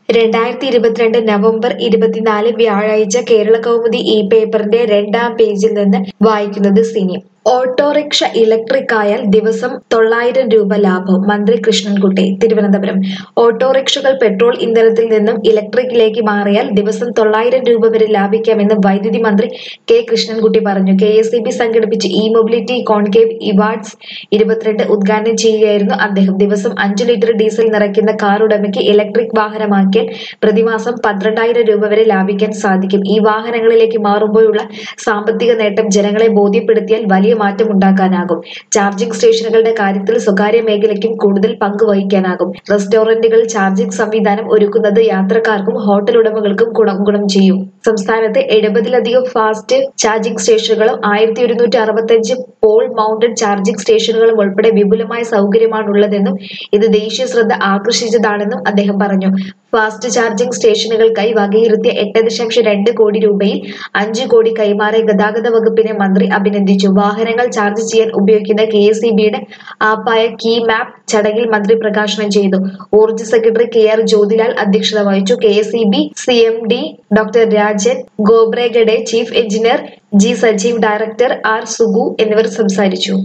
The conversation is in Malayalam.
രണ്ടായിരത്തി ഇരുപത്തിരണ്ട് നവംബർ ഇരുപത്തിനാല് വ്യാഴാഴ്ച കേരള കൗമുദി ഈ പേപ്പറിന്റെ രണ്ടാം പേജിൽ നിന്ന് വായിക്കുന്നത് സിനി ഓട്ടോറിക്ഷ ഇലക്ട്രിക് ആയാൽ ദിവസം തൊള്ളായിരം രൂപ ലാഭം മന്ത്രി കൃഷ്ണൻകുട്ടി തിരുവനന്തപുരം ഓട്ടോറിക്ഷകൾ പെട്രോൾ ഇന്ധനത്തിൽ നിന്നും ഇലക്ട്രിക്കിലേക്ക് മാറിയാൽ ദിവസം തൊള്ളായിരം രൂപ വരെ ലാഭിക്കാമെന്ന് വൈദ്യുതി മന്ത്രി കെ കൃഷ്ണൻകുട്ടി പറഞ്ഞു കെ എസ് ഇ ബി സംഘടിപ്പിച്ച ഇ മൊബിലിറ്റി കോൺകേവ് ഇവാർഡ്സ് ഇരുപത്തിരണ്ട് ഉദ്ഘാടനം ചെയ്യുകയായിരുന്നു അദ്ദേഹം ദിവസം അഞ്ചു ലിറ്റർ ഡീസൽ നിറയ്ക്കുന്ന കാർ ഉടമയ്ക്ക് ഇലക്ട്രിക് വാഹനമാക്കിയാൽ പ്രതിമാസം പന്ത്രണ്ടായിരം രൂപ വരെ ലാഭിക്കാൻ സാധിക്കും ഈ വാഹനങ്ങളിലേക്ക് മാറുമ്പോഴുള്ള സാമ്പത്തിക നേട്ടം ജനങ്ങളെ ബോധ്യപ്പെടുത്തിയാൽ വലിയ മാറ്റം ഉണ്ടാക്കാനാകും ചാർജിംഗ് സ്റ്റേഷനുകളുടെ കാര്യത്തിൽ സ്വകാര്യ മേഖലയ്ക്കും കൂടുതൽ പങ്ക് വഹിക്കാനാകും റെസ്റ്റോറന്റുകൾ ചാർജിംഗ് സംവിധാനം ഒരുക്കുന്നത് യാത്രക്കാർക്കും ഹോട്ടൽ ഉടമകൾക്കും ഗുണം ഗുണം ചെയ്യും സംസ്ഥാനത്ത് എഴുപതിലധികം ഫാസ്റ്റ് ചാർജിംഗ് സ്റ്റേഷനുകളും ആയിരത്തി ഒരുന്നൂറ്റി അറുപത്തഞ്ച് പോൾ മൗണ്ടഡ് ചാർജിംഗ് സ്റ്റേഷനുകളും ഉൾപ്പെടെ വിപുലമായ സൗകര്യമാണുള്ളതെന്നും ഇത് ദേശീയ ശ്രദ്ധ ആകർഷിച്ചതാണെന്നും അദ്ദേഹം പറഞ്ഞു ഫാസ്റ്റ് ചാർജിംഗ് സ്റ്റേഷനുകൾക്കായി വകയിരുത്തിയ എട്ട് ദശാംശം രണ്ട് കോടി രൂപയിൽ അഞ്ച് കോടി കൈമാറിയ ഗതാഗത വകുപ്പിനെ മന്ത്രി അഭിനന്ദിച്ചു വാഹനങ്ങൾ ചാർജ് ചെയ്യാൻ ഉപയോഗിക്കുന്ന കെ എസ് ഇ ബിയുടെ ആപ്പായ കീ മാപ്പ് ചടങ്ങിൽ മന്ത്രി പ്രകാശനം ചെയ്തു ഊർജ്ജ സെക്രട്ടറി കെ ആർ ജ്യോതിലാൽ അധ്യക്ഷത വഹിച്ചു K S E B C M D doctor Rajan Khobragade chief engineer G Sajeev director R Sugu എന്നിവർ സംസാരിച്ചു